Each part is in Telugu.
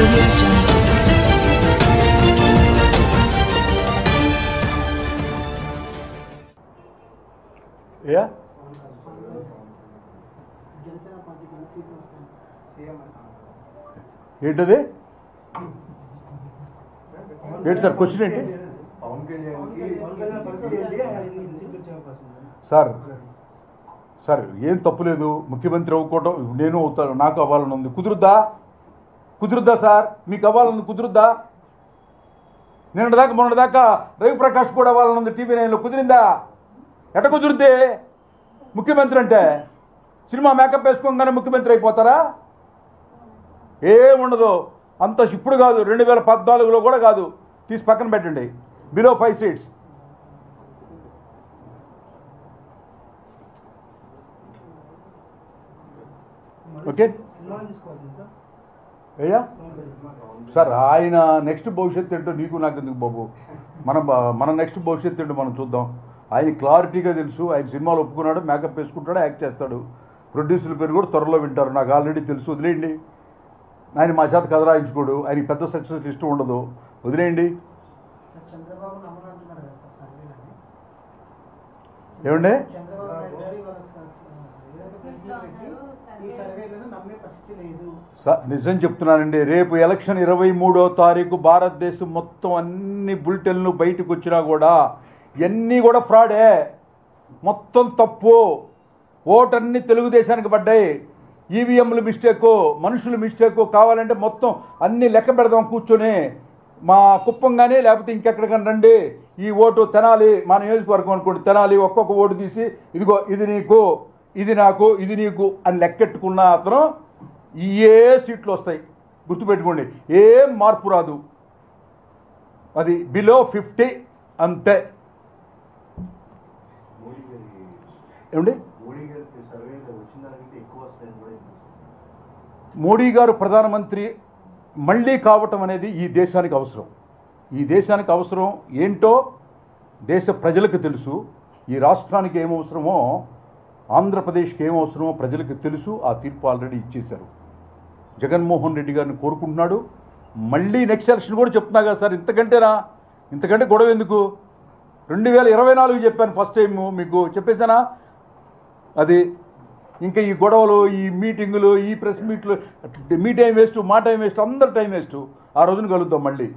audio jungle. యా ఏంటది ఏంటి సార్ క్వశ్చన్ ఏంటి పవన్ కళ్యాణ్కి సార్ సార్ ఏం తప్పులేదు ముఖ్యమంత్రి అవ్వకోవడం నేను అవుతాను నాకు అవ్వాలని ఉంది కుదురుద్దా కుదురుద్దా సార్ మీకు అవ్వాలని కుదురుద్దా నిన్న దాకా మొన్న దాకా రవిప్రకాష్ కూడా అవ్వాలని ఉంది టీవీ నైన్లో కుదిరిందా ఎట కుదిరితే ముఖ్యమంత్రి అంటే సినిమా మేకప్ వేసుకోగానే ముఖ్యమంత్రి అయిపోతారా ఏముండదు అంత ఇప్పుడు కాదు రెండు వేల పద్నాలుగులో కూడా కాదు తీసి పక్కన పెట్టండి బిలో ఫైవ్ సీట్స్ ఓకే అయ్యా సార్ ఆయన నెక్స్ట్ భవిష్యత్తు ఏంటో నీకు నాకు ఎందుకు బాబు మన బ- మన నెక్స్ట్ భవిష్యత్తు ఏంటో మనం చూద్దాం ఆయన క్లారిటీగా తెలుసు ఆయన సినిమాలు ఒప్పుకున్నాడు మేకప్ వేసుకుంటాడు యాక్ట్ చేస్తాడు ప్రొడ్యూసర్ల పేరు కూడా త్వరలో వింటారు నాకు ఆల్రెడీ తెలుసు వదిలేయండి ఆయన మా చేత కథ రాయించుకోడు ఆయనకి పెద్ద సక్సెస్ ఇష్టం ఉండదు వదిలేయండి చంద్రబాబు నమ్మనంటున్నారు కదా సార్ సర్వేలని ఏమండి చంద్రబాబు నాయుడు గారు ఇవాళ స- స- ఈ సర్వేలను నమ్మే పరిస్థితి లేదు స- నిజం చెప్తున్నానండి రేపు ఎలక్షన్ ఇరవై మూడో తారీఖు భారతదేశం మొత్తం అన్ని బులెటిన్లు బయటకు వచ్చినా కూడా ఇవన్నీ కూడా ఫ్రాడే మొత్తం తప్పు ఓటన్నీ తెలుగుదేశానికి పడ్డాయి ఈవీఎంలు మిస్టేకు మనుషులు మిస్టేకు కావాలంటే మొత్తం అన్ని లెక్క పెడదాం కూర్చొని మా కుప్పం కానీ లేకపోతే ఇంకెక్కడికైనా రండి ఈ ఓటు తెనాలి మా నియోజకవర్గం అనుకోండి తెనాలి ఒక్కొక్క ఓటు తీసి ఇదిగో ఇది నీకు ఇది నాకు ఇది నీకు అని లెక్కెట్టుకున్న అతను ఏ సీట్లు వస్తాయి గుర్తుపెట్టుకోండి ఏం మార్పు రాదు అది బిలో ఫిఫ్టీ అంతే మోడీ గారి ఏమండి మోడీ గారికి సర్వేలో వచ్చిన దానికంటే ఎక్కువ వస్తాయని కూడా వినిపిస్తుంది. మోడీ గారు ప్రధానమంత్రి మళ్ళీ కావటం అనేది ఈ దేశానికి అవసరం ఈ దేశానికి అవసరం ఏంటో దేశ ప్రజలకు తెలుసు ఈ రాష్ట్రానికి ఏం అవసరమో ఆంధ్రప్రదేశ్కి ఏం అవసరమో ప్రజలకు తెలుసు ఆ తీర్పు ఆల్రెడీ ఇచ్చేశారు జగన్మోహన్ రెడ్డి గారిని కోరుకుంటున్నాడు మళ్ళీ నెక్స్ట్ ఎలక్షన్ కూడా చెప్తున్నా కదా సార్ ఇంతకంటేనా ఇంతకంటే గొడవ ఎందుకు రెండు వేల ఇరవై నాలుగు చెప్పాను ఫస్ట్ టైం మీకు చెప్పేశానా అది ఇంకా ఈ గొడవలు ఈ మీటింగులు ఈ ప్రెస్ మీట్లు మీ టైం వేస్ట్ మా టైం వేస్ట్ అందరి టైం వేస్ట్ ఆ రోజున కలుద్దాం మళ్ళీ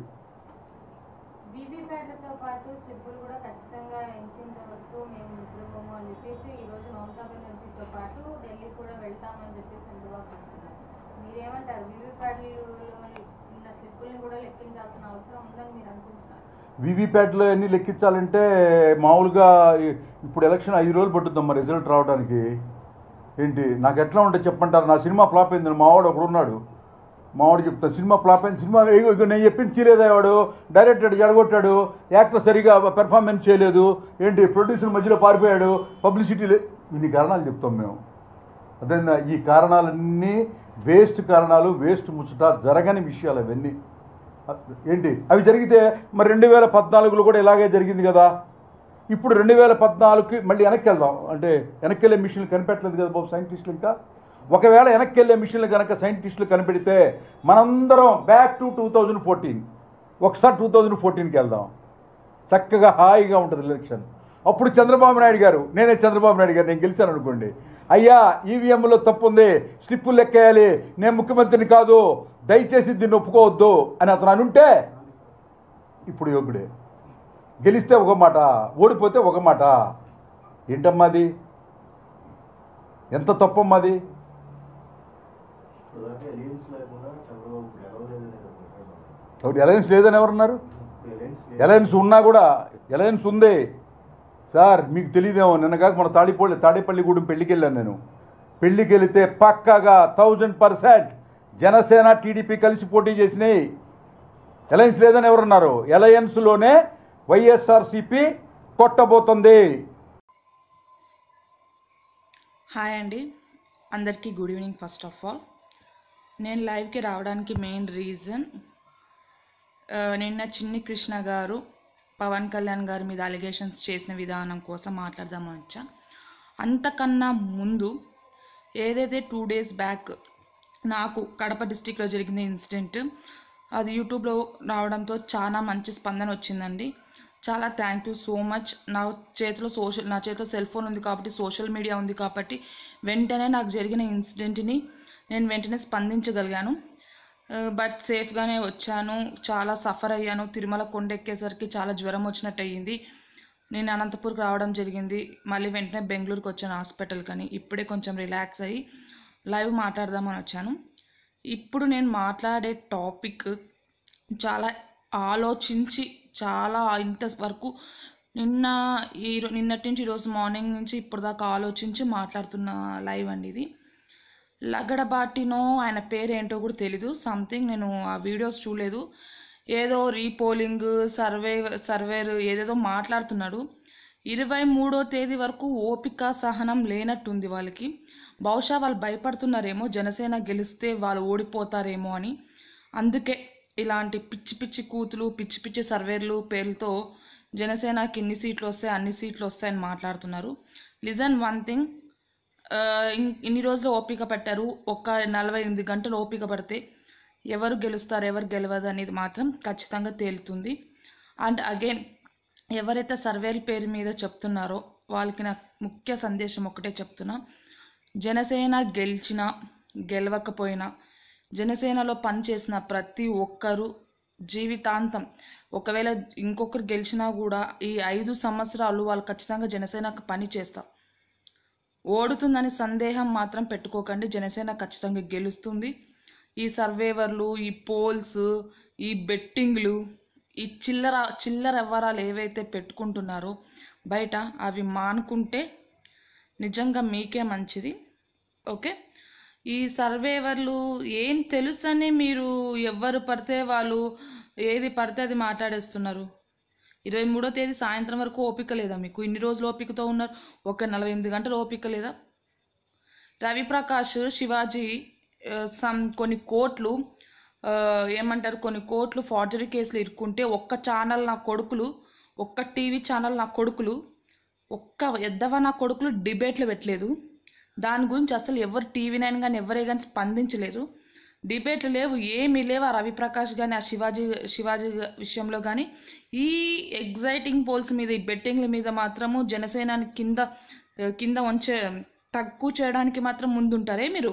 వీవీప్యాట్లతో పాటు స్లిప్పులు కూడా ఖచ్చితంగా ఎంచేంత వరకు మేము నిద్రపోము అని చెప్పేసి ఈ రోజు మమతా బెనర్జీతో పాటు ఢిల్లీ కూడా వెళ్తామని చెప్పేసి చంద్రబాబు అంటున్నారు మీరేమంటారు వీవీప్యాట్లో ఉన్న స్లిప్పుల్ని కూడా లెక్కించాల్సిన అవసరం ఉందని మీరు అనుకుంటున్నారు వీవీప్యాట్లో అన్ని లెక్కించాలంటే మామూలుగా ఈ- ఇప్పుడు ఎలక్షన్ ఐదు రోజులు పట్టుద్దాం మరి రిజల్ట్ రావడానికి ఏంటి నాకు ఎట్లా ఉంటే చెప్పంటారు నా సినిమా ఫ్లాప్ అయింది మావాడు ఒకడు ఉన్నాడు మావాడు చెప్తాను సినిమా ఫ్లాప్ అయింది సినిమా ఇగో ఇగో నేను చెప్పింది చేయలేదా వాడు డైరెక్టర్ జడగొట్టాడు యాక్టర్ సరిగా పెర్ఫార్మెన్స్ చేయలేదు ఏంటి ప్రొడ్యూసర్ మధ్యలో పారిపోయాడు పబ్లిసిటీ లే ఇన్ని కారణాలు చెప్తాం మేము అదే ఈ కారణాలన్నీ వేస్ట్ కారణాలు వేస్ట్ ముచ్చట జరగని విషయాలు అవన్నీ ఏంటి అవి జరిగితే మరి రెండు వేల పద్నాలుగులో కూడా ఇలాగే జరిగింది కదా ఇప్పుడు రెండు వేల పద్నాలుగుకి మళ్ళీ వెనక్కి వెళ్దాం అంటే వెనక్కి వెళ్ళే మిషన్లు కనిపెట్టలేదు కదా బాబు సైంటిస్టులు ఇంకా ఒకవేళ వెనక్కి వెళ్ళే మిషన్లు కనుక సైంటిస్టులు కనిపెడితే మనందరం back to two thousand fourteen ఒకసారి టూ థౌజండ్ ఫోర్టీన్కి వెళ్దాం చక్కగా హాయిగా ఉంటుంది ఎలక్షన్ అప్పుడు చంద్రబాబు నాయుడు గారు నేనే చంద్రబాబు నాయుడు గారు నేను గెలిచాను అనుకోండి అయ్యా ఈవీఎంలో తప్పు ఉంది స్లిప్పులు లెక్కేయాలి నేను ముఖ్యమంత్రిని కాదు దయచేసి దీన్ని ఒప్పుకోవద్దు అని అతను అనుంటే ఇప్పుడు యోగుడే గెలిస్తే ఒక మాట ఓడిపోతే ఒక మాట ఏంటమ్మాది ఎంత తప్పమ్మాది ఇప్పుడు దాకా ఎలియన్స్ లేకుండా చంద్రబాబు ఇప్పుడు ఎలవలేదని అనుకుంటున్నాను. ఒకటి అలయన్స్ లేదని ఎవరున్నారు ఇప్పుడు ఎలియన్స్ లేదు. అలయన్స్ ఉన్నా కూడా అలయన్స్ ఉంది సార్ మీకు తెలియదేమో నిన్న కాక మన తాడిపల్లి తాడేపల్లిగూడెం పెళ్లికి వెళ్ళాను నేను పెళ్లికి వెళితే పక్కాగా థౌజండ్ పర్సెంట్ జనసేన టీడీపీ కలిసి పోటీ చేసినాయి అలయన్స్ లేదని ఎవరున్నారు అలయన్స్లోనే వైఎస్ఆర్సీపీ కొట్టబోతుంది హాయ్ అండి అందరికీ good evening first of all నేను లైవ్కి రావడానికి మెయిన్ రీజన్ నిన్న చిన్ని కృష్ణ గారు పవన్ కళ్యాణ్ గారి మీద అలిగేషన్స్ చేసిన విధానం కోసం మాట్లాడదామని వచ్చా అంతకన్నా ముందు ఏదైతే టూ డేస్ బ్యాక్ నాకు కడప డిస్టిక్లో జరిగిన ఇన్సిడెంట్ అది యూట్యూబ్లో రావడంతో చాలా మంచి స్పందన వచ్చిందండి చాలా థ్యాంక్ యూ సో మచ్ నా చేతిలో సోషల్ నా చేతిలో సెల్ ఫోన్ ఉంది కాబట్టి సోషల్ మీడియా ఉంది కాబట్టి వెంటనే నాకు జరిగిన ఇన్సిడెంట్ని నేను వెంటనే స్పందించగలిగాను బట్ సేఫ్గానే వచ్చాను చాలా సఫర్ అయ్యాను తిరుమల కొండ ఎక్కేసరికి చాలా జ్వరం వచ్చినట్టు అయ్యింది నేను అనంతపూర్కి రావడం జరిగింది మళ్ళీ వెంటనే బెంగళూరుకి వచ్చాను హాస్పిటల్ కానీ ఇప్పుడే కొంచెం రిలాక్స్ అయ్యి లైవ్ మాట్లాడదామని వచ్చాను ఇప్పుడు నేను మాట్లాడే టాపిక్ చాలా ఆలోచించి చాలా ఇంతవరకు నిన్న ఈ రో- నిన్నటి నుంచి ఈరోజు మార్నింగ్ నుంచి ఇప్పుడు దాకా ఆలోచించి మాట్లాడుతున్న లైవ్ అండి ఇది లగడబాటినో ఆయన పేరు ఏంటో కూడా తెలీదు సంథింగ్ నేను ఆ వీడియోస్ చూడలేదు ఏదో రీపోలింగ్ సర్వే సర్వేర్ ఏదేదో మాట్లాడుతున్నాడు ఇరవై మూడో తేదీ వరకు ఓపిక సహనం లేనట్టుంది వాళ్ళకి బహుశా వాళ్ళు భయపడుతున్నారేమో జనసేన గెలిస్తే వాళ్ళు ఓడిపోతారేమో అని అందుకే ఇలాంటి పిచ్చి పిచ్చి కూతులు పిచ్చి పిచ్చి సర్వేర్లు పేర్లతో జనసేనకి ఇన్ని సీట్లు వస్తాయి అన్ని సీట్లు వస్తాయని మాట్లాడుతున్నారు లిజన్ వన్ థింగ్ ఆ, ఇన్- ఇన్ని రోజులు ఓపిక పట్టారు ఒక నలభై ఎనిమిది గంటలు ఓపిక పడితే ఎవరు గెలుస్తారు ఎవరు గెలవదు అనేది మాత్రం ఖచ్చితంగా తేలుతుంది అండ్ అగైన్ ఎవరైతే సర్వేల పేరు మీద చెప్తున్నారో వాళ్ళకి నా ముఖ్య సందేశం ఒకటే చెప్తున్నా జనసేన గెలిచినా గెలవకపోయినా జనసేనలో పనిచేసిన ప్రతి ఒక్కరూ జీవితాంతం ఒకవేళ ఇంకొకరు గెలిచినా కూడా ఈ ఐదు సంవత్సరాలు వాళ్ళు ఖచ్చితంగా జనసేనకు పని చేస్తారు ఓడుతుందని సందేహం మాత్రం పెట్టుకోకండి జనసేన ఖచ్చితంగా గెలుస్తుంది ఈ సర్వేవర్లు ఈ పోల్స్ ఈ బెట్టింగ్లు ఈ చిల్లర చిల్లర వ్యవహారాలు ఏవైతే పెట్టుకుంటున్నారో బయట అవి మానుకుంటే నిజంగా మీకే మంచిది ఓకే ఈ సర్వేవర్లు ఏం తెలుసని మీరు ఎవ్వరు పడితే వాళ్ళు ఏది పడితే అది మాట్లాడేస్తున్నారు ఇరవై మూడో తేదీ సాయంత్రం వరకు ఓపిక లేదా మీకు ఇన్ని రోజులు ఓపికతో ఉన్నారు ఒక నలభై ఎనిమిది గంటలు ఓపిక లేదా రవిప్రకాష్ శివాజీ ఆ, సమ్ కొన్ని కోట్లు ఆ, ఏమంటారు కొన్ని కోట్లు ఫార్జరీ కేసులు ఇరుక్కుంటే ఒక్క ఛానల్ నా కొడుకులు ఒక్క టీవీ ఛానల్ నా కొడుకులు ఒక్క ఎద్దవ నా కొడుకులు డిబేట్లు పెట్టలేదు దాని గురించి అసలు ఎవరు టీవీ నైన్ కానీ ఎవరే కానీ స్పందించలేరు డిబేట్లు లేవు ఏమీ లేవు ఆ రవిప్రకాష్ కానీ ఆ శివాజీ శివాజీ విషయంలో కానీ ఈ ఎగ్జైటింగ్ పోల్స్ మీద ఈ బెట్టింగ్ల మీద మాత్రము జనసేనాని కింద కింద వంచే తక్కువ చేయడానికి మాత్రం ముందుంటారే మీరు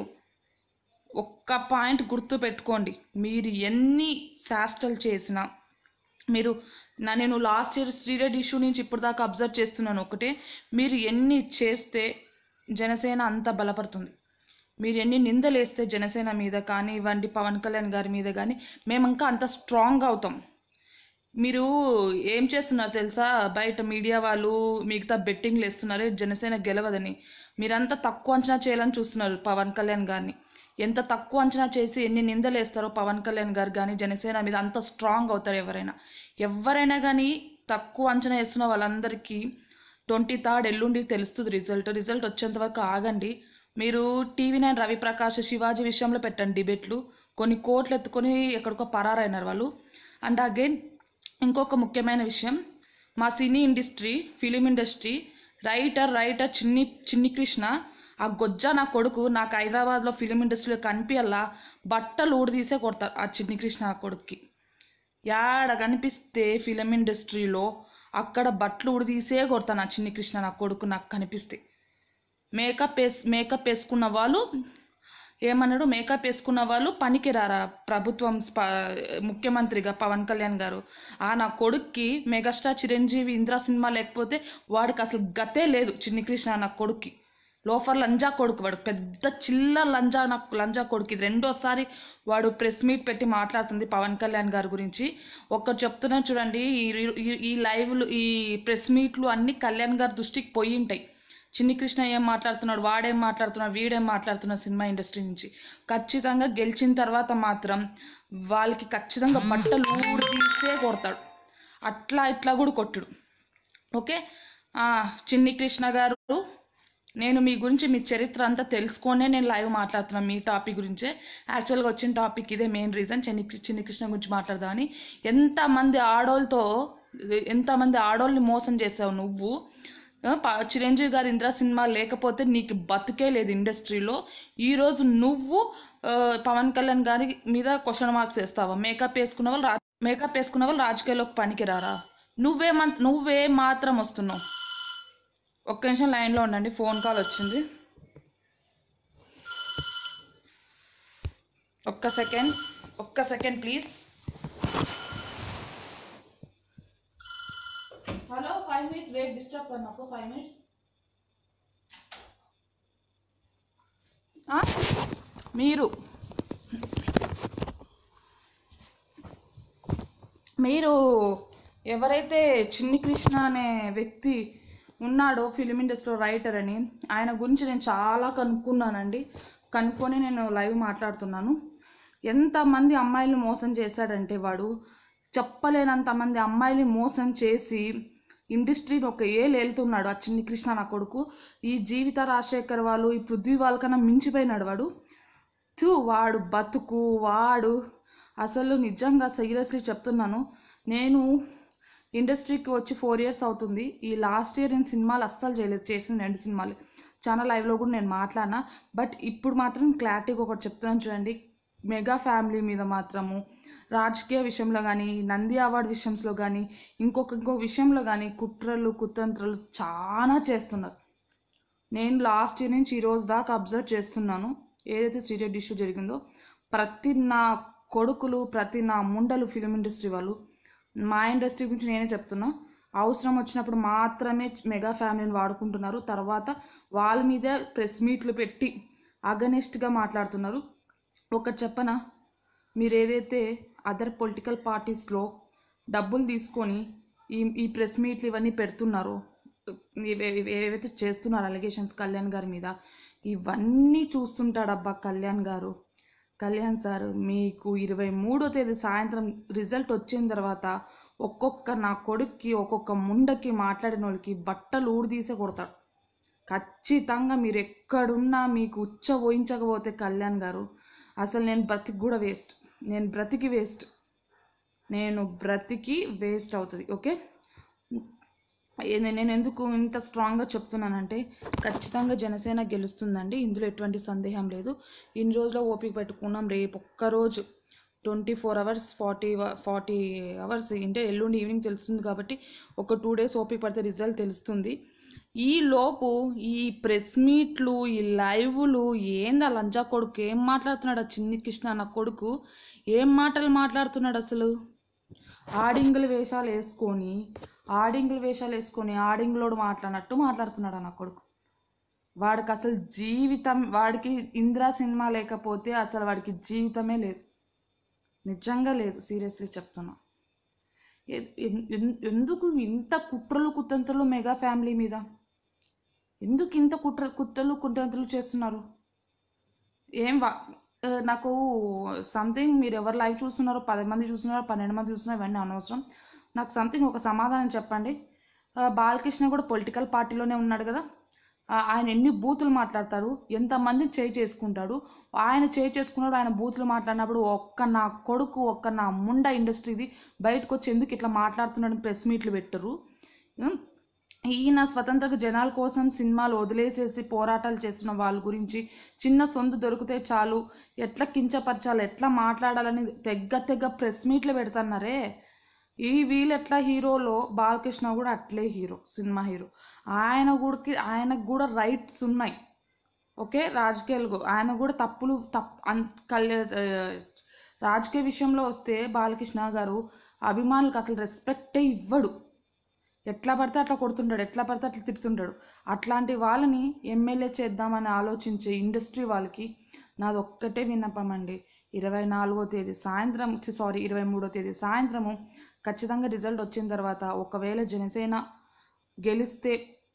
ఒక్క పాయింట్ గుర్తు పెట్టుకోండి మీరు ఎన్ని శాస్త్రాలు చేసినా మీరు నా నేను లాస్ట్ ఇయర్ శ్రీరెడ్డి ఇష్యూ నుంచి ఇప్పుడు దాకా అబ్జర్వ్ చేస్తున్నాను ఒకటే మీరు ఎన్ని చేస్తే జనసేన అంత బలపడుతుంది మీరు ఎన్ని నిందలేస్తే జనసేన మీద కానివ్వండి పవన్ కళ్యాణ్ గారి మీద కానీ మేము ఇంకా అంత స్ట్రాంగ్ అవుతాం మీరు ఏం చేస్తున్నారు తెలుసా బయట మీడియా వాళ్ళు మిగతా బెట్టింగ్లు వేస్తున్నారు జనసేన గెలవదని మీరంతా తక్కువ అంచనా చేయాలని చూస్తున్నారు పవన్ కళ్యాణ్ గారిని ఎంత తక్కువ అంచనా చేసి ఎన్ని నిందలు వేస్తారో పవన్ కళ్యాణ్ గారు కానీ జనసేన మీద అంత స్ట్రాంగ్ అవుతారు ఎవరైనా ఎవరైనా కానీ తక్కువ అంచనా వేస్తున్న వాళ్ళందరికీ ట్వంటీ థర్డ్ ఎల్లుండి తెలుస్తుంది రిజల్ట్ రిజల్ట్ వచ్చేంత వరకు ఆగండి మీరు టీవీ నైన్ రవిప్రకాష్ శివాజీ విషయంలో పెట్టండి డిబేట్లు కొన్ని కోట్లు ఎత్తుకొని ఎక్కడికో పరారైనారు వాళ్ళు అండ్ అగైన్ ఇంకొక ముఖ్యమైన విషయం మా cine industry film industry writer writer Chinni Chinni Krishna ఆ గొజ్జ నా కొడుకు నాకు హైదరాబాద్లో ఫిలిం ఇండస్ట్రీలో కనిపించల్లా బట్టలు ఊడదీసే కొడతారు ఆ చిన్ని కృష్ణ ఆ కొడుక్కి యాడ కనిపిస్తే ఫిలిం ఇండస్ట్రీలో అక్కడ బట్టలు ఉడిదీసే కొడతాను ఆ చిన్ని కృష్ణ నా కొడుకు నాకు కనిపిస్తే మేకప్ వేస్ మేకప్ వేసుకున్న వాళ్ళు ఏమన్నాడు మేకప్ వేసుకున్న వాళ్ళు పనికి రారా ప్రభుత్వం స్ప- ముఖ్యమంత్రిగా పవన్ కళ్యాణ్ గారు ఆ నా కొడుక్కి మెగాస్టార్ చిరంజీవి ఇంద్రా సినిమా లేకపోతే వాడికి అసలు గతే లేదు చిన్ని కృష్ణ నా కొడుక్కి లోఫర్ లంజా కొడుకు వాడు పెద్ద చిల్ల లంజా నాకు లంజా కొడుకు ఇది రెండోసారి వాడు ప్రెస్ మీట్ పెట్టి మాట్లాడుతుంది పవన్ కళ్యాణ్ గారి గురించి ఒక్కరు చెప్తున్నా చూడండి ఈ- ఈ- ఈ లైవ్లు ఈ ప్రెస్ మీట్లు అన్నీ కళ్యాణ్ గారి దృష్టికి పోయి ఉంటాయి చిన్ని కృష్ణ ఏం మాట్లాడుతున్నాడు వాడేం మాట్లాడుతున్నాడు వీడేం మాట్లాడుతున్నాడు సినిమా ఇండస్ట్రీ నుంచి ఖచ్చితంగా గెలిచిన తర్వాత మాత్రం వాళ్ళకి ఖచ్చితంగా బట్టలు ఊడితీసే కొడతాడు అట్లా ఇట్లా కూడా కొట్టుడు ఓకే ఆ, చిన్ని కృష్ణ గారు నేను మీ గురించి మీ చరిత్ర అంతా తెలుసుకొనే నేను లైవ్ మాట్లాడుతున్నాను మీ టాపిక్ గురించే యాక్చువల్గా వచ్చిన టాపిక్ ఇదే మెయిన్ రీజన్ చిన్ని చిన్ని కృష్ణ గురించి మాట్లాడదామని ఎంతమంది ఆడోళ్ళతో ఎంతమంది ఆడోళ్ళని మోసం చేసావు నువ్వు ఆ, ప- చిరంజీవి గారి ఇంద్ర సినిమా లేకపోతే నీకు బతుకే లేదు ఇండస్ట్రీలో ఈరోజు నువ్వు ఆ, పవన్ కళ్యాణ్ గారి మీద క్వశ్చన్ మార్క్స్ వేస్తావా మేకప్ వేసుకున్న వాళ్ళు రా- మేకప్ వేసుకున్న వాళ్ళు రాజకీయాల్లోకి పనికిరారా నువ్వే మన్- నువ్వే మాత్రం వస్తున్నావు ఒక్క నిమిషం లైన్లో ఉండండి ఫోన్ కాల్ వచ్చింది ఒక్క సెకండ్ ఒక్క second please hello five minutes wait disturb करना आपको फाइव मिनट्स మీరు మీరు ఎవరైతే చిన్ని కృష్ణ అనే వ్యక్తి ఉన్నాడో ఫిలిం ఇండస్ట్రీలో రైటర్ అని ఆయన గురించి నేను చాలా కనుక్కున్నానండి కనుక్కొని నేను లైవ్ మాట్లాడుతున్నాను ఎంతమంది అమ్మాయిలు మోసం చేశాడంటే వాడు చెప్పలేనంత మంది అమ్మాయిలు మోసం చేసి ఇండస్ట్రీని ఒక ఏళ్ళు వెళ్తున్నాడు ఆ చిన్ని కృష్ణ నా కొడుకు ఈ జీవిత రాజశేఖర్ వాళ్ళు ఈ పృథ్వీ వాళ్ళకన్నా మించిపోయినాడు వాడు తూ వాడు బతుకు వాడు అసలు నిజంగా సీరియస్లీ చెప్తున్నాను నేను ఇండస్ట్రీకి వచ్చి ఫోర్ ఇయర్స్ అవుతుంది ఈ లాస్ట్ ఇయర్ నేను సినిమాలు అస్సలు చేయలేదు చేసిన రెండు సినిమాలు చాలా లైవ్లో కూడా నేను మాట్లాడినా బట్ ఇప్పుడు మాత్రం క్లారిటీగా ఒకటి చెప్తున్నాను చూడండి మెగా ఫ్యామిలీ మీద మాత్రము రాజకీయ విషయంలో కానీ నంది అవార్డు విషయంలో కానీ ఇంకొక ఇంకో విషయంలో కానీ కుట్రలు కుతంత్రాలు చాలా చేస్తున్నారు నేను లాస్ట్ ఇయర్ నుంచి ఈ రోజు దాకా అబ్జర్వ్ చేస్తున్నాను ఏదైతే శ్రీరెడ్డి ఇష్యూ జరిగిందో ప్రతి నా కొడుకులు ప్రతి నా ముండలు ఫిలిం ఇండస్ట్రీ వాళ్ళు మా ఇండస్ట్రీ గురించి నేనే చెప్తున్నా అవసరం వచ్చినప్పుడు మాత్రమే మెగా ఫ్యామిలీని వాడుకుంటున్నారు తర్వాత వాళ్ళ మీదే ప్రెస్ మీట్లు పెట్టి అగనెస్ట్గా మాట్లాడుతున్నారు ఒకటి చెప్పనా మీరు ఏదైతే అదర్ పొలిటికల్ పార్టీస్లో డబ్బులు తీసుకొని ఈ ఈ ప్రెస్ మీట్లు ఇవన్నీ పెడుతున్నారో ఇవే- ఇవే- ఏవైతే చేస్తున్నారు అలిగేషన్స్ కళ్యాణ్ గారి మీద ఇవన్నీ చూస్తుంటాడబ్బా కళ్యాణ్ గారు కళ్యాణ్ సార్ మీకు ఇరవై మూడో తేదీ సాయంత్రం రిజల్ట్ వచ్చిన తర్వాత ఒక్కొక్క నా కొడుక్కి ఒక్కొక్క ముండకి మాట్లాడిన వాళ్ళకి బట్టలు ఊడిదీసే కొడతాడు ఖచ్చితంగా మీరు ఎక్కడున్నా మీకు ఉచ్చ పోయించకపోతే కళ్యాణ్ గారు అసలు నేను బ్రతికి కూడా వేస్ట్ నేను బ్రతికి వేస్ట్ నేను బ్రతికి వేస్ట్ అవుతుంది ఓకే ఏ- నేను ఎందుకు ఇంత స్ట్రాంగ్గా చెప్తున్నానంటే ఖచ్చితంగా జనసేన గెలుస్తుందండి ఇందులో ఎటువంటి సందేహం లేదు ఇన్ని రోజులు ఓపిక పెట్టుకున్నాం రేపు ఒక్కరోజు twenty four hours forty forty hours అంటే ఎల్లుండి ఈవినింగ్ తెలుస్తుంది కాబట్టి ఒక టూ డేస్ ఓపిక పడితే రిజల్ట్ తెలుస్తుంది ఈ లోపు ఈ ప్రెస్ మీట్లు ఈ లైవ్లు ఏందా లంజా కొడుకు ఏం మాట్లాడుతున్నాడు ఆ చిన్ని కృష్ణ నా కొడుకు ఏం మాటలు మాట్లాడుతున్నాడు అసలు ఆడింగుల వేషాలు వేసుకొని ఆడింగుల వేషాలు వేసుకొని ఆడింగులోడు మాట్లాడినట్టు మాట్లాడుతున్నాడు ఆ నా కొడుకు వాడికి అసలు జీవితం వాడికి ఇందిరా సినిమా లేకపోతే అసలు వాడికి జీవితమే లేదు నిజంగా లేదు సీరియస్లీ చెప్తున్నా ఎ- ఎన్- ఎన్- ఎందుకు ఇంత కుట్రలు కుతంత్రలు మెగా ఫ్యామిలీ మీద ఎందుకు ఇంత కుట్ర కుట్రలు కుతంత్రలు చేస్తున్నారు ఏం వా ఆ, నాకు సంథింగ్ మీరు ఎవరు లైవ్ చూస్తున్నారో పది మంది చూస్తున్నారో పన్నెండు మంది చూస్తున్నారో ఇవన్నీ అనవసరం నాకు సంథింగ్ ఒక సమాధానం చెప్పండి ఆ, బాలకృష్ణ కూడా పొలిటికల్ పార్టీలోనే ఉన్నాడు కదా ఆ, ఆయన ఎన్ని బూతులు మాట్లాడతాడు ఎంతమందిని చేయి చేసుకుంటాడు ఆయన చేయి చేసుకున్నాడు ఆయన బూతులు మాట్లాడినప్పుడు ఒక్క నా కొడుకు ఒక్క నా ముండ ఇండస్ట్రీది బయటకు వచ్చి ఎందుకు ఇట్లా మాట్లాడుతున్నాడు ప్రెస్ మీట్లు పెట్టరు ఉం? ఈయన స్వతంత్ర జనాల కోసం సినిమాలు వదిలేసేసి పోరాటాలు చేస్తున్న వాళ్ళ గురించి చిన్న సొంత దొరికితే చాలు ఎట్లా కించపరచాలి ఎట్లా మాట్లాడాలని తెగ్గ తెగ్గ ప్రెస్ మీట్లు పెడుతున్నారే ఈ వీళ్ళు ఎట్లా హీరోలో బాలకృష్ణ కూడా అట్లే హీరో సినిమా హీరో ఆయన కూడా ఆయనకు కూడా రైట్స్ ఉన్నాయి ఓకే రాజకీయాలు ఆయన కూడా తప్పులు తప్ అన్ కళ్యా ఆ, రాజకీయ విషయంలో వస్తే బాలకృష్ణ గారు అభిమానులకు అసలు రెస్పెక్టే ఇవ్వడు ఎట్లా పడితే అట్లా కొడుతుంటాడు ఎట్లా పడితే అట్లా తిడుతుంటాడు అట్లాంటి వాళ్ళని ఎమ్మెల్యే చేద్దామని ఆలోచించే ఇండస్ట్రీ వాళ్ళకి నాది ఒక్కటే విన్నపం అండి ఇరవై నాలుగో తేదీ సాయంత్రం సారీ ఇరవై మూడో తేదీ సాయంత్రము ఖచ్చితంగా రిజల్ట్ వచ్చిన తర్వాత ఒకవేళ జనసేన గెలిస్తే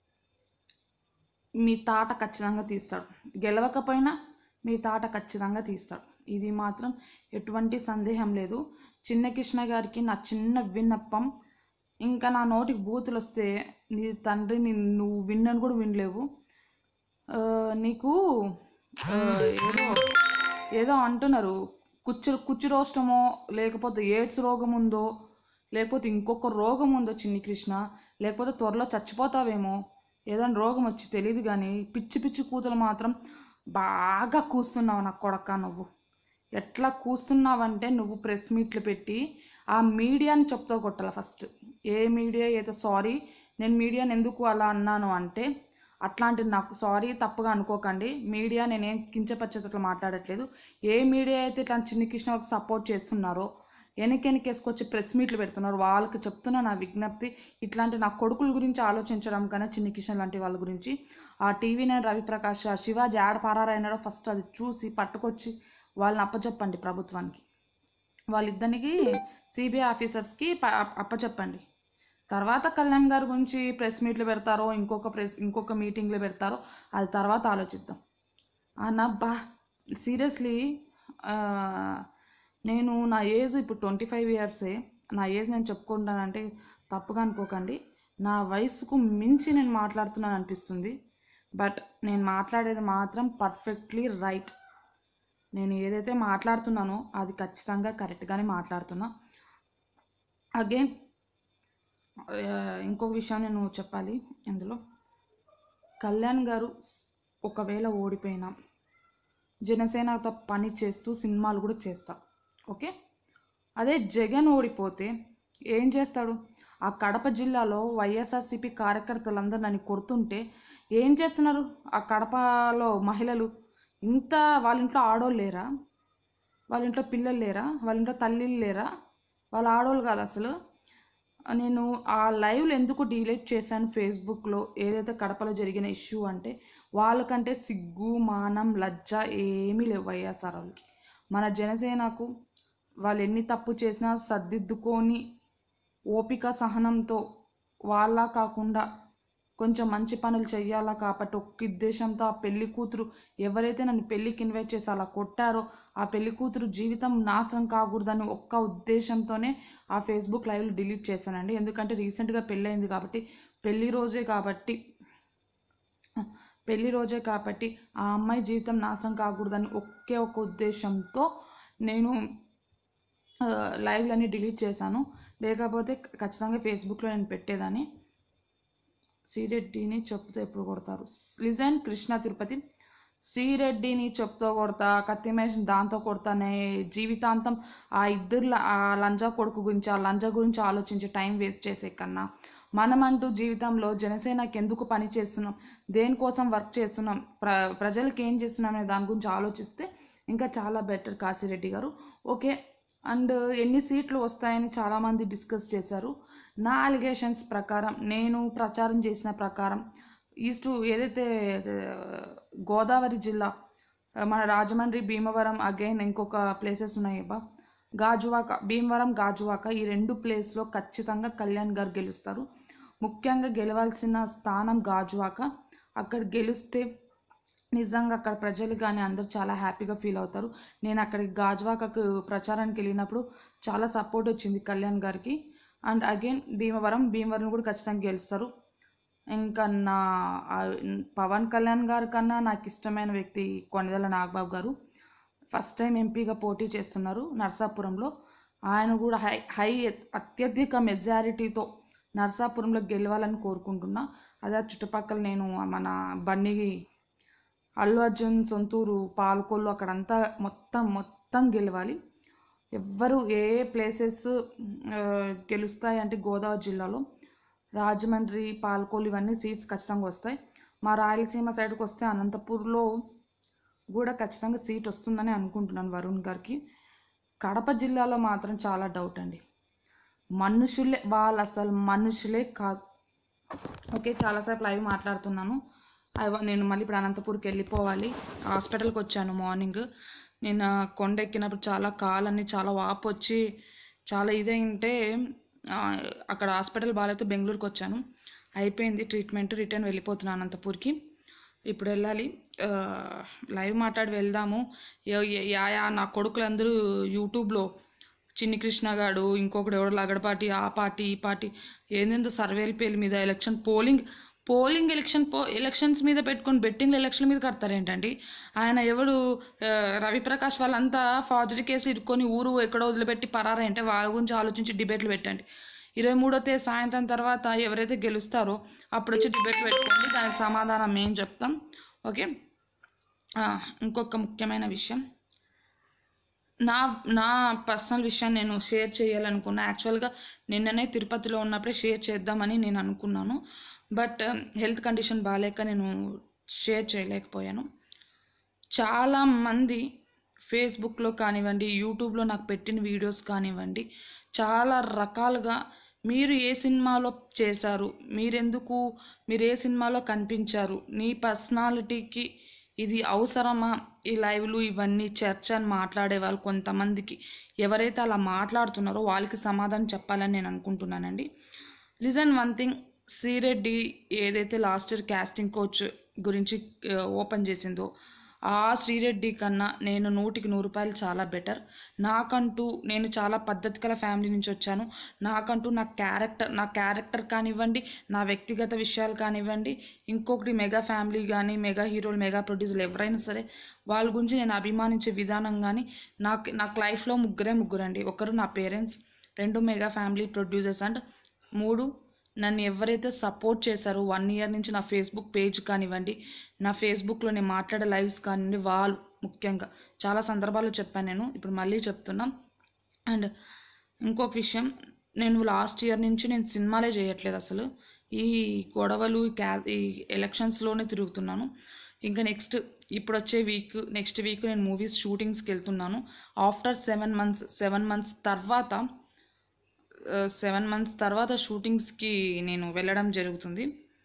మీ తాట ఖచ్చితంగా తీస్తాడు గెలవకపోయినా మీ తాట ఖచ్చితంగా తీస్తాడు ఇది మాత్రం ఎటువంటి సందేహం లేదు చిన్న కృష్ణ గారికి నా చిన్న విన్నపం ఇంకా నా నోటికి బూతులు వస్తే నీ తండ్రి నిన్ను నువ్వు విన్నని కూడా వినలేవు ఆ, నీకు ఆ, ఏదో ఏదో అంటున్నారు కుచ్చు కుచ్చు రోష్టమో లేకపోతే ఎయిడ్స్ రోగం ఉందో లేకపోతే ఇంకొక రోగం ఉందో చిన్ని కృష్ణ లేకపోతే త్వరలో చచ్చిపోతావేమో ఏదైనా రోగం వచ్చి తెలియదు కానీ పిచ్చి పిచ్చి కూతులు మాత్రం బాగా కూస్తున్నావు నా కొడక నువ్వు ఎట్లా కూస్తున్నావంటే నువ్వు ప్రెస్ మీట్లు పెట్టి ఆ మీడియాని చెప్తూ కొట్టాలి ఫస్ట్ ఏ మీడియా అయితే సారీ నేను మీడియాని ఎందుకు అలా అన్నాను అంటే అట్లాంటి నాకు సారీ తప్పుగా అనుకోకండి మీడియా నేనేం కించపరిచేటట్లు మాట్లాడట్లేదు ఏ మీడియా అయితే ఇట్లా చిన్ని కృష్ణ వాళ్ళకి సపోర్ట్ చేస్తున్నారో వెనకెనకేసుకొచ్చి ప్రెస్ మీట్లు పెడుతున్నారు వాళ్ళకి చెప్తున్న నా విజ్ఞప్తి ఇట్లాంటి నా కొడుకుల గురించి ఆలోచించడం కన్నా చిన్ని కిషన్ లాంటి వాళ్ళ గురించి ఆ టీవీ నైన్ రవిప్రకాష్ ఆ శివాజీ యాడ పారారైనాడో ఫస్ట్ అది చూసి పట్టుకొచ్చి వాళ్ళని అప్పచెప్పండి ప్రభుత్వానికి వాళ్ళిద్దరికి సిబిఐ ఆఫీసర్స్కి ప- అప్పచెప్పండి తర్వాత కళ్యాణ్ గారి గురించి ప్రెస్ మీట్లు పెడతారో ఇంకొక ప్రెస్ ఇంకొక మీటింగ్లు పెడతారో అది తర్వాత ఆలోచిద్దాం అన్న బా సీరియస్లీ నేను నా ఏజ్ ఇప్పుడు ట్వంటీ ఫైవ్ ఇయర్సే నా ఏజ్ నేను చెప్పుకుంటానంటే తప్పుగా అనుకోకండి నా వయసుకు మించి నేను మాట్లాడుతున్నాను అనిపిస్తుంది బట్ నేను మాట్లాడేది మాత్రం పర్ఫెక్ట్లీ రైట్ నేను ఏదైతే మాట్లాడుతున్నానో అది ఖచ్చితంగా కరెక్ట్గానే మాట్లాడుతున్నా అగైన్ ఇంకొక విషయం నేను చెప్పాలి ఇందులో కళ్యాణ్ గారు ఒకవేళ ఓడిపోయినా జనసేనతో పని చేస్తూ సినిమాలు కూడా చేస్తా ఓకే అదే జగన్ ఓడిపోతే ఏం చేస్తాడు ఆ కడప జిల్లాలో వైఎస్ఆర్సీపీ కార్యకర్తలందరూ నన్ను కొడుతుంటే ఏం చేస్తున్నారు ఆ కడపలో మహిళలు ఇంత వాళ్ళ ఇంట్లో ఆడోళ్ళు లేరా వాళ్ళ ఇంట్లో పిల్లలు లేరా వాళ్ళ ఇంట్లో తల్లిలు లేరా వాళ్ళ ఆడోళ్ళు కాదు అసలు నేను ఆ లైవ్లు ఎందుకు డిలీట్ చేశాను ఫేస్బుక్లో ఏదైతే కడపలో జరిగిన ఇష్యూ అంటే వాళ్ళకంటే సిగ్గు మానం లజ్జ ఏమీ లేవు వైఎస్ఆర్ వాళ్ళకి మన జనసేనకు వాళ్ళు ఎన్ని తప్పు చేసినా సర్దిద్దుకొని ఓపిక సహనంతో వాళ్ళ కాకుండా కొంచెం మంచి పనులు చెయ్యాలా కాబట్టి ఒక్క ఉద్దేశంతో ఆ పెళ్లి కూతురు ఎవరైతే నన్ను పెళ్ళికి ఇన్వైట్ చేసి అలా కొట్టారో ఆ పెళ్లి కూతురు జీవితం నాశనం కాకూడదని ఒక్క ఉద్దేశంతోనే ఆ ఫేస్బుక్ లైవ్లు డిలీట్ చేశానండి ఎందుకంటే రీసెంట్గా పెళ్ళయింది కాబట్టి పెళ్లి రోజే కాబట్టి పెళ్లి రోజే కాబట్టి ఆ అమ్మాయి జీవితం నాశనం కాకూడదని ఒకే ఒక ఉద్దేశంతో నేను ఆ, లైవ్లన్నీ డిలీట్ చేశాను లేకపోతే ఖచ్చితంగా ఫేస్బుక్లో నేను పెట్టేదాన్ని శ్రీరెడ్డిని చెప్పుతో ఎప్పుడు కొడతారు లిజన్ కృష్ణ తిరుపతి శ్రీరెడ్డిని చెప్పుతో కొడతా కత్తిమేష్ దాంతో కొడతానే జీవితాంతం ఆ ఇద్దరు ల- ఆ లంజా కొడుకు గురించి ఆ లంజా గురించి ఆలోచించి టైం వేస్ట్ చేసే కన్నా మనమంటూ జీవితంలో జనసేనకి ఎందుకు పని చేస్తున్నాం దేనికోసం వర్క్ చేస్తున్నాం ప్ర ప్రజలకు ఏం చేస్తున్నాం అనే దాని గురించి ఆలోచిస్తే ఇంకా చాలా బెటర్ కాశీరెడ్డి గారు ఓకే అండ్ ఎన్ని సీట్లు వస్తాయని చాలామంది డిస్కస్ చేశారు నా అలిగేషన్స్ ప్రకారం నేను ప్రచారం చేసిన ప్రకారం ఈస్ట్ ఏదైతే ఆ, గోదావరి జిల్లా ఆ, మన రాజమండ్రి భీమవరం అగైన్ ఇంకొక ప్లేసెస్ ఉన్నాయి బా గాజువాక భీమవరం గాజువాక ఈ రెండు ప్లేస్లో ఖచ్చితంగా కళ్యాణ్ గారు గెలుస్తారు ముఖ్యంగా గెలవాల్సిన స్థానం గాజువాక అక్కడ గెలిస్తే నిజంగా అక్కడ ప్రజలు కానీ అందరూ చాలా హ్యాపీగా ఫీల్ అవుతారు నేను అక్కడికి గాజువాకకు ప్రచారానికి వెళ్ళినప్పుడు చాలా సపోర్ట్ వచ్చింది కళ్యాణ్ గారికి అండ్ అగైన్ భీమవరం భీమవరం కూడా ఖచ్చితంగా గెలుస్తారు ఇంకా నా ఆ, పవన్ కళ్యాణ్ గారి కన్నా నాకు ఇష్టమైన వ్యక్తి కొనిదెల నాగబాబు గారు ఫస్ట్ టైం ఎంపీగా పోటీ చేస్తున్నారు నర్సాపురంలో ఆయన కూడా హై హై అత్యధిక మెజారిటీతో నర్సాపురంలో గెలవాలని కోరుకుంటున్నా అదే ఆ చుట్టుపక్కల నేను మన బన్నీ అల్లు అర్జున్ సొంతూరు పాలకొల్లు అక్కడంతా మొత్తం మొత్తం గెలవాలి ఎవ్వరు ఏ ప్లేసెస్ గెలుస్తాయి అంటే గోదావరి జిల్లాలో రాజమండ్రి పాలకొల్లు ఇవన్నీ సీట్స్ ఖచ్చితంగా వస్తాయి మా రాయలసీమ సైడ్కి వస్తే అనంతపూర్లో కూడా ఖచ్చితంగా సీట్ వస్తుందని అనుకుంటున్నాను వరుణ్ గారికి కడప జిల్లాలో మాత్రం చాలా డౌట్ అండి మనుషులే వాళ్ళు అసలు మనుషులే కాదు ఓకే చాలాసేపు లైవ్ మాట్లాడుతున్నాను అవ- నేను మళ్ళీ ఇప్పుడు అనంతపూర్కి వెళ్ళిపోవాలి హాస్పిటల్కి వచ్చాను మార్నింగ్ నేను ఆ కొండ ఎక్కినప్పుడు చాలా కాలన్నీ చాలా వాపు వచ్చి చాలా ఇదైంటే ఆ, అక్కడ హాస్పిటల్ బాగాలైతే బెంగళూరుకి వచ్చాను అయిపోయింది ట్రీట్మెంట్ రిటర్న్ వెళ్ళిపోతున్నాను అనంతపూర్కి ఇప్పుడు వెళ్ళాలి ఆ, లైవ్ మాట్లాడి వెళ్దాము యా- యా- యా యా నా కొడుకులందరూ యూట్యూబ్లో చిన్ని కృష్ణ గాడు ఇంకొకడు ఎవడో లగడపాటి ఆ పార్టీ ఈ పార్టీ ఏందేందో సర్వేల పేర్ల మీద ఎలక్షన్ పోలింగ్ పోలింగ్ ఎలక్షన్ పో ఎలక్షన్స్ మీద పెట్టుకొని బెట్టింగ్ ఎలక్షన్ మీద కడతారేంటండి ఆయన ఎవడు ఆ, రవిప్రకాష్ వాళ్ళంతా ఫార్జరీ కేసులు ఇరుక్కొని ఊరు ఎక్కడో వదిలిపెట్టి పరారంటే వాళ్ళ గురించి ఆలోచించి డిబేట్లు పెట్టండి ఇరవై మూడో తేదీ సాయంత్రం తర్వాత ఎవరైతే గెలుస్తారో అప్పుడు వచ్చి డిబేట్ పెట్టుకోండి దానికి సమాధానం మేము చెప్తాం ఓకే ఆ, ఇంకొక ముఖ్యమైన విషయం నా నా పర్సనల్ విషయాన్ని నేను షేర్ చేయాలనుకున్నా యాక్చువల్గా నిన్ననే తిరుపతిలో ఉన్నప్పుడే షేర్ చేద్దామని నేను అనుకున్నాను బట్ హెల్త్ కండిషన్ బాగాలేక నేను షేర్ చేయలేకపోయాను చాలామంది ఫేస్బుక్లో కానివ్వండి యూట్యూబ్లో నాకు పెట్టిన వీడియోస్ కానివ్వండి చాలా రకాలుగా మీరు ఏ సినిమాలో చేశారు మీరెందుకు మీరు ఏ సినిమాలో కనిపించారు నీ పర్సనాలిటీకి ఇది అవసరమా ఈ లైవ్లు ఇవన్నీ చర్చ అని మాట్లాడే వాళ్ళు కొంతమందికి ఎవరైతే అలా మాట్లాడుతున్నారో వాళ్ళకి సమాధానం చెప్పాలని నేను అనుకుంటున్నానండి లిజన్ వన్ థింగ్ శ్రీరెడ్డి ఏదైతే లాస్ట్ ఇయర్ క్యాస్టింగ్ కోచ్ గురించి ఓపెన్ చేసిందో ఆ శ్రీరెడ్డి కన్నా నేను నూటికి నూరు రూపాయలు చాలా బెటర్ నాకంటూ నేను చాలా పద్ధతి గల ఫ్యామిలీ నుంచి వచ్చాను నాకంటూ నా క్యారెక్టర్ నా క్యారెక్టర్ కానివ్వండి నా వ్యక్తిగత విషయాలు కానివ్వండి ఇంకొకటి మెగా ఫ్యామిలీ కానీ మెగా హీరోలు మెగా ప్రొడ్యూసర్లు ఎవరైనా సరే వాళ్ళ గురించి నేను అభిమానించే విధానం కానీ నాకు నాకు లైఫ్లో ముగ్గురే ముగ్గురండి ఒకరు నా పేరెంట్స్ రెండు మెగా ఫ్యామిలీ ప్రొడ్యూసర్స్ అండ్ మూడు నన్ను ఎవరైతే సపోర్ట్ చేశారో వన్ ఇయర్ నుంచి నా ఫేస్బుక్ పేజ్ కానివ్వండి నా ఫేస్బుక్లో నేను మాట్లాడే లైవ్స్ కానివ్వండి వాళ్ళు ముఖ్యంగా చాలా సందర్భాల్లో చెప్పాను నేను ఇప్పుడు మళ్ళీ చెప్తున్నా అండ్ ఇంకొక విషయం నేను లాస్ట్ ఇయర్ నుంచి నేను సినిమాలే చేయట్లేదు అసలు ఈ గొడవలు ఈ క్యా ఈ ఎలక్షన్స్లోనే తిరుగుతున్నాను ఇంకా నెక్స్ట్ ఇప్పుడు వచ్చే వీక్ నెక్స్ట్ వీక్ నేను మూవీస్ షూటింగ్స్కి వెళ్తున్నాను after seven months seven months తర్వాత సెవెన్ మంత్స్ తర్వాత షూటింగ్స్కి నేను వెళ్ళడం జరుగుతుంది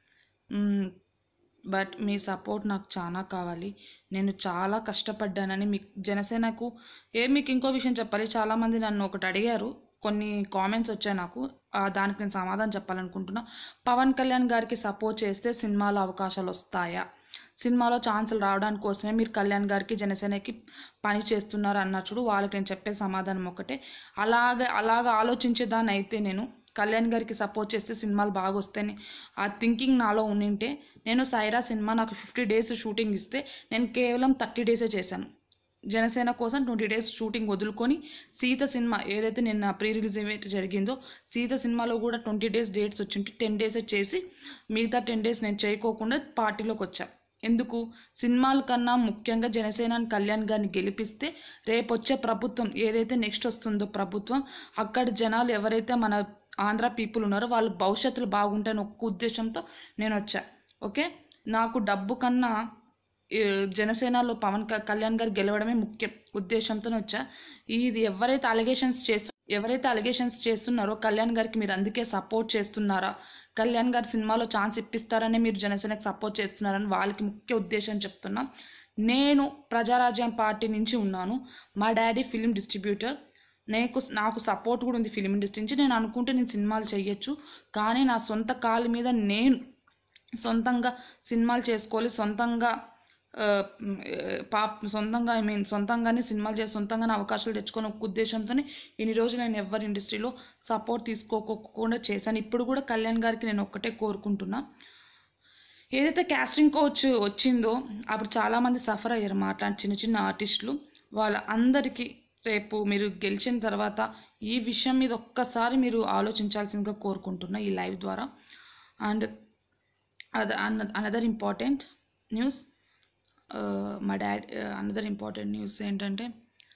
బట్ మీ సపోర్ట్ నాకు చాలా కావాలి నేను చాలా కష్టపడ్డానని మీకు జనసేనకు ఏ మీకు ఇంకో విషయం చెప్పాలి చాలామంది నన్ను ఒకటి అడిగారు కొన్ని కామెంట్స్ వచ్చాయి నాకు ఆ, దానికి నేను సమాధానం చెప్పాలనుకుంటున్నా పవన్ కళ్యాణ్ గారికి సపోర్ట్ చేస్తే సినిమాలో అవకాశాలు వస్తాయా సినిమాలో ఛాన్సులు రావడానికి కోసమే మీరు కళ్యాణ్ గారికి జనసేనకి పని చేస్తున్నారు అన్నప్పుడు వాళ్ళకి నేను చెప్పే సమాధానం ఒకటే అలాగ అలాగ ఆలోచించేదాన్ని అయితే నేను కళ్యాణ్ గారికి సపోర్ట్ చేస్తే సినిమాలు బాగా వస్తాయని ఆ థింకింగ్ నాలో ఉండింటే నేను సైరా సినిమా నాకు ఫిఫ్టీ డేస్ షూటింగ్ ఇస్తే నేను కేవలం థర్టీ డేసే చేశాను జనసేన కోసం ట్వంటీ డేస్ షూటింగ్ వదులుకొని సీత సినిమా ఏదైతే నిన్న ప్రీ రిలీజ్ ఈవెంట్ జరిగిందో సీత సినిమాలో కూడా ట్వంటీ డేస్ డేట్స్ వచ్చింటే టెన్ డేసే చేసి మిగతా టెన్ డేస్ నేను చేయకోకుండా పార్టీలోకి వచ్చా ఎందుకు సినిమాల కన్నా ముఖ్యంగా జనసేన కళ్యాణ్ గారిని గెలిపిస్తే రేపు వచ్చే ప్రభుత్వం ఏదైతే నెక్స్ట్ వస్తుందో ప్రభుత్వం అక్కడ జనాలు ఎవరైతే మన ఆంధ్ర పీపుల్ ఉన్నారో వాళ్ళ భవిష్యత్తులు బాగుంటాయని ఒక్క ఉద్దేశంతో నేను వచ్చా ఓకే నాకు డబ్బు కన్నా ఈ జనసేనలో పవన్ క- కళ్యాణ్ గారు గెలవడమే ముఖ్యం ఉద్దేశంతోనే వచ్చా ఇది ఎవరైతే అలిగేషన్స్ చేస్తు ఎవరైతే అలిగేషన్స్ చేస్తున్నారో కళ్యాణ్ గారికి మీరు అందుకే సపోర్ట్ చేస్తున్నారా కళ్యాణ్ గారి సినిమాలో ఛాన్స్ ఇప్పిస్తారని మీరు జనసేనకి సపోర్ట్ చేస్తున్నారని వాళ్ళకి ముఖ్య ఉద్దేశం చెప్తున్నా నేను ప్రజారాజ్యం పార్టీ నుంచి ఉన్నాను మా డాడీ ఫిలిం డిస్ట్రిబ్యూటర్ నాకు నాకు సపోర్ట్ కూడా ఉంది ఫిలిం ఇండస్ట్రీ నుంచి నేను అనుకుంటే నేను సినిమాలు చేయొచ్చు కానీ నా సొంత కాళ్ళ మీద నేను సొంతంగా సినిమాలు చేసుకోవాలి సొంతంగా ఆ, మ్, పాప్ సొంతంగా ఐ మీన్ సొంతంగానే సినిమాలు చేసి సొంతంగానే అవకాశాలు తెచ్చుకొని ఒక ఉద్దేశంతోనే ఇన్ని రోజులు నేను ఎవరి ఇండస్ట్రీలో సపోర్ట్ తీసుకోకుండా చేశాను ఇప్పుడు కూడా కళ్యాణ్ గారికి నేను ఒక్కటే కోరుకుంటున్నా ఏదైతే క్యాస్టింగ్ కోచ్ వచ్చిందో అప్పుడు చాలామంది సఫర్ అయ్యారు మా అట్లాంటి చిన్న చిన్న ఆర్టిస్టులు వాళ్ళ అందరికీ రేపు మీరు గెలిచిన తర్వాత ఈ విషయం మీద ఒక్కసారి మీరు ఆలోచించాల్సిందిగా కోరుకుంటున్నా ఈ లైవ్ ద్వారా అండ్ అది అనదర్ ఇంపార్టెంట్ న్యూస్ మా డాడ్ అనదర్ ఇంపార్టెంట్ న్యూస్ ఏంటంటే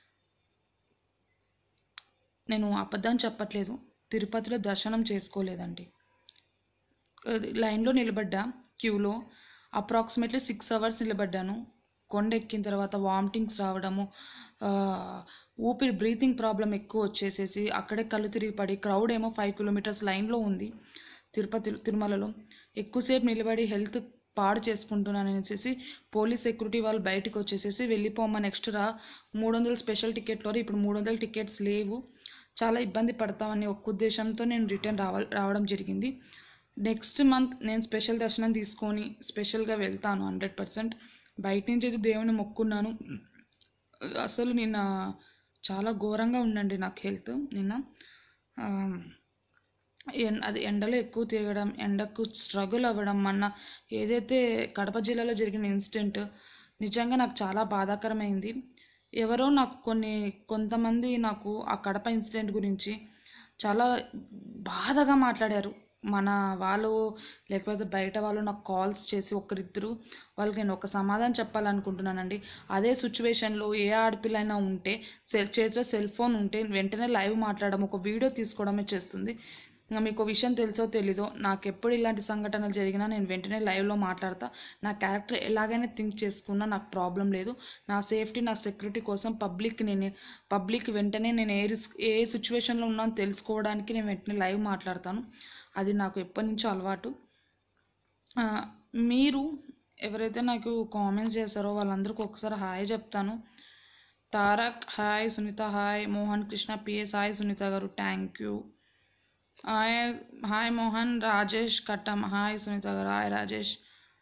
నేను అబద్ధం చెప్పట్లేదు తిరుపతిలో దర్శనం చేసుకోలేదండి అది లైన్లో నిలబడ్డా క్యూలో అప్రాక్సిమేట్లీ సిక్స్ అవర్స్ నిలబడ్డాను కొండ ఎక్కిన తర్వాత వామిటింగ్స్ రావడము ఆ, ఊపిరి బ్రీతింగ్ ప్రాబ్లం ఎక్కువ వచ్చేసేసి అక్కడే కళ్ళు తిరిగి పడి క్రౌడ్ ఏమో ఫైవ్ కిలోమీటర్స్ లైన్లో ఉంది తిరుపతి తిరుమలలో ఎక్కువసేపు నిలబడి హెల్త్ పాడు చేసుకుంటున్నాను అనేసి పోలీస్ సెక్యూరిటీ వాళ్ళు బయటకు వచ్చేసేసి వెళ్ళిపోమని ఎక్స్ట్రా మూడు వందల స్పెషల్ టికెట్లో ఇప్పుడు మూడు వందల టికెట్స్ లేవు చాలా ఇబ్బంది పడతామని ఒక్క ఉద్దేశంతో నేను రిటర్న్ రావ రావడం జరిగింది నెక్స్ట్ మంత్ నేను స్పెషల్ దర్శనం తీసుకొని స్పెషల్గా వెళ్తాను హండ్రెడ్ పర్సెంట్ బయట నుంచి అయితే దేవుని మొక్కున్నాను అసలు నిన్న చాలా ఘోరంగా ఉండండి నాకు హెల్త్ నిన్న ఆ, ఎన్- అది ఎండలో ఎక్కువ తిరగడం ఎండకు స్ట్రగుల్ అవ్వడం మొన్న ఏదైతే కడప జిల్లాలో జరిగిన ఇన్సిడెంట్ నిజంగా నాకు చాలా బాధాకరమైంది ఎవరో నాకు కొన్ని కొంతమంది నాకు ఆ కడప ఇన్సిడెంట్ గురించి చాలా బాధగా మాట్లాడారు మన వాళ్ళు లేకపోతే బయట వాళ్ళు నాకు కాల్స్ చేసి ఒకరిద్దరు వాళ్ళకి నేను ఒక సమాధానం చెప్పాలనుకుంటున్నానండి అదే సిచ్యువేషన్లో ఏ ఆడపిల్ల అయినా ఉంటే సెల్ చేతిలో సెల్ ఫోన్ ఉంటే వెంటనే లైవ్ మాట్లాడడం ఒక వీడియో తీసుకోవడమే చేస్తుంది ఇంకా మీకు విషయం తెలుసో తెలీదో నాకు ఎప్పుడు ఇలాంటి సంఘటనలు జరిగినా నేను వెంటనే లైవ్లో మాట్లాడతా నా క్యారెక్టర్ ఎలాగైనా థింక్ చేసుకున్నా నాకు ప్రాబ్లం లేదు నా సేఫ్టీ నా సెక్యూరిటీ కోసం పబ్లిక్ నేను పబ్లిక్ వెంటనే నేను ఏ రిస్క్ ఏ సిచ్యువేషన్లో ఉన్నానో తెలుసుకోవడానికి నేను వెంటనే లైవ్ మాట్లాడతాను అది నాకు ఎప్పటి నుంచో అలవాటు ఆ, మీరు ఎవరైతే నాకు కామెంట్స్ చేశారో వాళ్ళందరికీ ఒకసారి హాయ్ చెప్తాను Tarak hi Sunitha hi Mohan Krishna PS hi Sunitha గారు thank you hi hi Mohan Rajesh Kattam hi Sunitha గారు హాయ్ రాజేష్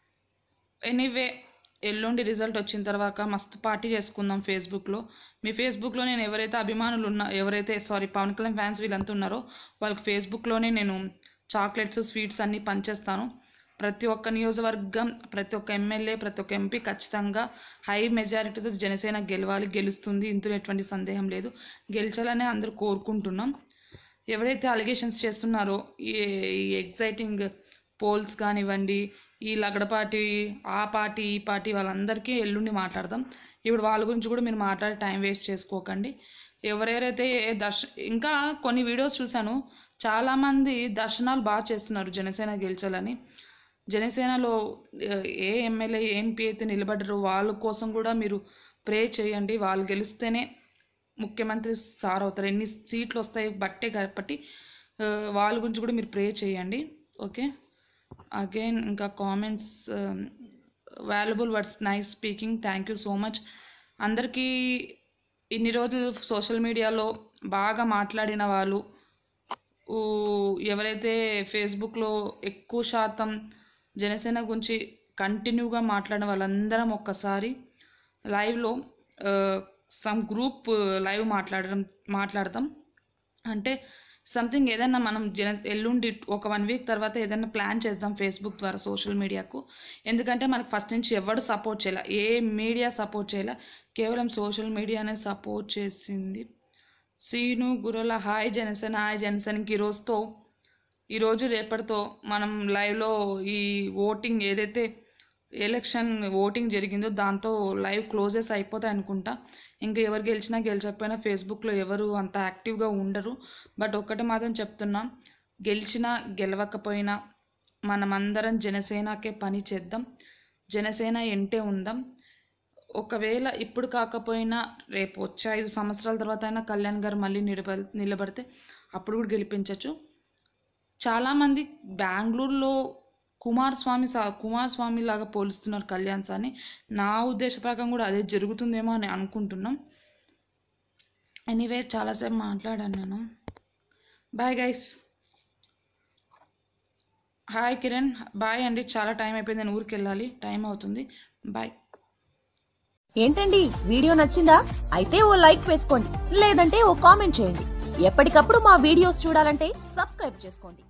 ఎనీవే ఎల్లుండి రిజల్ట్ వచ్చిన తర్వాత మస్తు పార్టీ చేసుకుందాం ఫేస్బుక్లో మీ ఫేస్బుక్లో నేను ఎవరైతే అభిమానులు ఉన్న ఎవరైతే సారీ పవన్ కళ్యాణ్ ఫ్యాన్స్ వీళ్ళంతా ఉన్నారో వాళ్ళకి ఫేస్బుక్లోనే నేను చాక్లెట్స్ స్వీట్స్ అన్నీ పంచేస్తాను ప్రతి ఒక్క నియోజకవర్గం ప్రతి ఒక్క ఎమ్మెల్యే ప్రతి ఒక్క ఎంపీ ఖచ్చితంగా హై మెజారిటీతో జనసేన గెలవాలి గెలుస్తుంది ఇందులో ఎటువంటి సందేహం లేదు గెలిచాలనే అందరూ కోరుకుంటున్నాం ఎవరైతే అలిగేషన్స్ చేస్తున్నారో ఈ ఈ ఎగ్జైటింగ్ పోల్స్ కానివ్వండి ఈ లగడపాటి ఆ పార్టీ ఈ పార్టీ వాళ్ళందరికీ ఎల్లుండి మాట్లాడదాం ఇప్పుడు వాళ్ళ గురించి కూడా మీరు మాట్లాడే టైం వేస్ట్ చేసుకోకండి ఎవరెవరైతే దర్శ ఇంకా కొన్ని వీడియోస్ చూశాను చాలామంది దర్శనాలు బాగా చేస్తున్నారు జనసేన గెలిచాలని జనసేనలో ఆ, ఏ ఎమ్మెల్యే ఏ ఎంపీ అయితే నిలబడ్డారో వాళ్ళ కోసం కూడా మీరు ప్రే చేయండి వాళ్ళు గెలిస్తేనే ముఖ్యమంత్రి సార్ అవుతారు ఎన్ని సీట్లు వస్తాయి బట్టే కాబట్టి ఆ, వాళ్ళ గురించి కూడా మీరు ప్రే చేయండి ఓకే అగైన్ ఇంకా comments valuable words nice speaking thank you so much అందరికీ ఇన్ని రోజులు సోషల్ మీడియాలో బాగా మాట్లాడిన వాళ్ళు ఊ, ఎవరైతే ఫేస్బుక్లో ఎక్కువ శాతం జనసేన గురించి కంటిన్యూగా మాట్లాడిన వాళ్ళందరం ఒక్కసారి లైవ్లో సమ్ గ్రూప్ లైవ్ మాట్లాడడం మాట్లాడతాం అంటే సంథింగ్ ఏదైనా మనం జన ఎల్లుండి ఒక వన్ వీక్ తర్వాత ఏదైనా ప్లాన్ చేద్దాం ఫేస్బుక్ ద్వారా సోషల్ మీడియాకు ఎందుకంటే మనకు ఫస్ట్ నుంచి ఎవడు సపోర్ట్ చేయాల ఏ మీడియా సపోర్ట్ చేయాల కేవలం సోషల్ మీడియానే సపోర్ట్ చేసింది సీను గురుల హాయ్ జనసేన హాయ్ జనసేనకి ఈరోజుతో ఈరోజు రేపటితో మనం లైవ్లో ఈ ఓటింగ్ ఏదైతే ఎలక్షన్ ఓటింగ్ జరిగిందో దాంతో లైవ్ క్లోజెస్ అయిపోతాయి అనుకుంటా ఇంకా ఎవరు గెలిచినా గెలిచకపోయినా ఫేస్బుక్లో ఎవరు అంత యాక్టివ్గా ఉండరు బట్ ఒక్కటి మాత్రం చెప్తున్నా గెలిచినా గెలవకపోయినా మనమందరం జనసేనకే పని చేద్దాం జనసేన ఎంటే ఉందాం ఒకవేళ ఇప్పుడు కాకపోయినా రేపు వచ్చే ఐదు సంవత్సరాల తర్వాత అయినా కళ్యాణ్ గారు మళ్ళీ నిలబ నిలబడితే అప్పుడు కూడా గెలిపించవచ్చు చాలామంది బెంగళూరులో కుమారస్వామి సా కుమారస్వామి లాగా పోలుస్తున్నారు కళ్యాణ్ సార్ని నా ఉద్దేశ ప్రకారం కూడా అదే జరుగుతుందేమో అని అనుకుంటున్నాం ఎనీవే చాలాసేపు మాట్లాడాను నేను bye guys hi Kiran bye అండి చాలా టైం అయిపోయింది నేను ఊరికి వెళ్ళాలి టైం అవుతుంది బాయ్ ఏంటండి వీడియో నచ్చిందా అయితే ఓ లైక్ వేసుకోండి లేదంటే ఓ కామెంట్ చేయండి ఎప్పటికప్పుడు మా వీడియోస్ చూడాలంటే సబ్స్క్రైబ్ చేసుకోండి